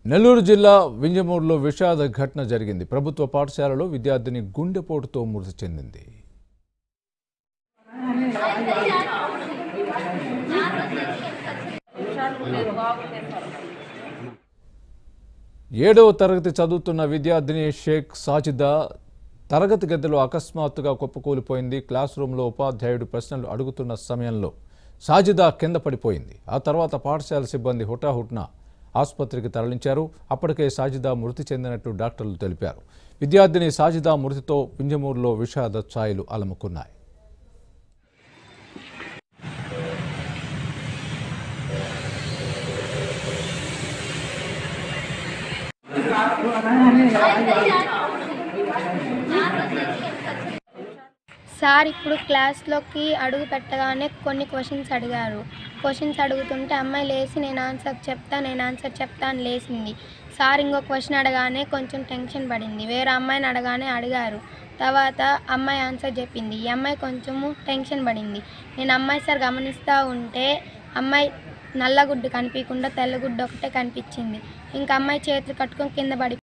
నెల్లూరు జిల్లా వింజమూరులో విషాద ఘటన జరిగింది ప్రభుత్వ పాఠశాలలో విద్యార్థిని గుండెపోటుతో మృతి చెందింది ఏడవ తరగతి చదువుతున్న విద్యార్థిని షేక్ సాజిదా తరగతి గదిలో అకస్మాత్తుగా కుప్పకూలిపోయింది క్లాస్ రూమ్లో ఉపాధ్యాయుడు ప్రశ్నలు అడుగుతున్న సమయంలో సాజిదా కింద పడిపోయింది ఆ తర్వాత పాఠశాల సిబ్బంది హుటాహుటిన ఆసుపత్రికి తరలించారు అప్పటికే సాజిదా మృతి చెందినట్టు డాక్టర్లు తెలిపారు విద్యార్థిని సాజిదా మృతితో పింజమూరులో విషాద ఛాయలు అలముకున్నాయి సార్ ఇప్పుడు క్లాస్లోకి అడుగు పెట్టగానే కొన్ని క్వశ్చన్స్ అడిగారు క్వశ్చన్స్ అడుగుతుంటే అమ్మాయి లేచి నేను ఆన్సర్ చెప్తా నేను ఆన్సర్ చెప్తా అని లేచింది సార్ ఇంకో క్వశ్చన్ అడగానే కొంచెం టెన్షన్ పడింది వేరే అమ్మాయిని అడగానే అడిగారు తర్వాత అమ్మాయి ఆన్సర్ చెప్పింది ఈ అమ్మాయి కొంచెము టెన్షన్ పడింది నేను అమ్మాయి సార్ గమనిస్తూ ఉంటే అమ్మాయి నల్లగుడ్డు కనిపించకుండా తెల్లగుడ్డు ఒకటే కనిపించింది ఇంకా అమ్మాయి చేతులు కట్టుకొని కింద పడి